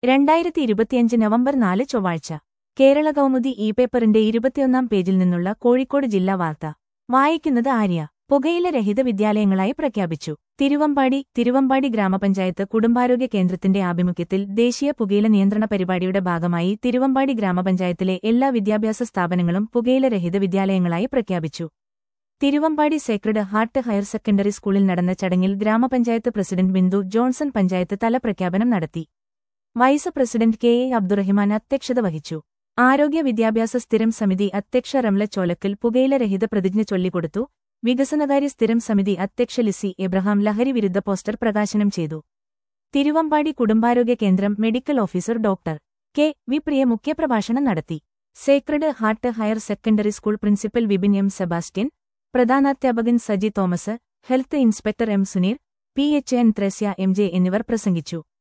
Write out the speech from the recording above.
രണ്ടായിരത്തി ഇരുപത്തിയഞ്ച് നവംബർ നാല് ചൊവ്വാഴ്ച കേരള കൗമുദി ഇ പേപ്പറിന്റെ ഇരുപത്തിയൊന്നാം പേജിൽ നിന്നുള്ള കോഴിക്കോട് ജില്ലാ വാർത്ത വായിക്കുന്നത് ആര്യ പുകയില രഹിത വിദ്യാലയങ്ങളായി പ്രഖ്യാപിച്ചു തിരുവമ്പാടി തിരുവമ്പാടി ഗ്രാമപഞ്ചായത്ത് കുടുംബാരോഗ്യ കേന്ദ്രത്തിന്റെ ആഭിമുഖ്യത്തിൽ ദേശീയ പുകയില നിയന്ത്രണ പരിപാടിയുടെ ഭാഗമായി തിരുവമ്പാടി ഗ്രാമപഞ്ചായത്തിലെ എല്ലാ വിദ്യാഭ്യാസ സ്ഥാപനങ്ങളും പുകയില രഹിത വിദ്യാലയങ്ങളായി പ്രഖ്യാപിച്ചു Thiruvambady Sacred Heart higher secondary സ്കൂളിൽ നടന്ന ചടങ്ങിൽ ഗ്രാമപഞ്ചായത്ത് പ്രസിഡന്റ് ബിന്ദു ജോൺസൺ പഞ്ചായത്ത് തല പ്രഖ്യാപനം നടത്തി vice president K A Abdurahiman അധ്യക്ഷത വഹിച്ചു ആരോഗ്യ വിദ്യാഭ്യാസ സ്ഥിരം സമിതി അധ്യക്ഷ റംല ചോലക്കൽ പുകയില രഹിത പ്രതിജ്ഞ ചൊല്ലിക്കൊടുത്തു വികസനകാര്യ സ്ഥിരം സമിതി അധ്യക്ഷ ലിസി എബ്രഹാം ലഹരി വിരുദ്ധ പോസ്റ്റർ പ്രകാശനം ചെയ്തു തിരുവമ്പാടി കുടുംബാരോഗ്യ കേന്ദ്രം medical officer doctor K V Priya മുഖ്യപ്രഭാഷണം നടത്തി Sacred Heart higher secondary school principal Vipin M Sebastian പ്രധാനാധ്യാപകൻ Saji Thomas health inspector M Suneer P H N Thresia M J എന്നിവർ പ്രസംഗിച്ചു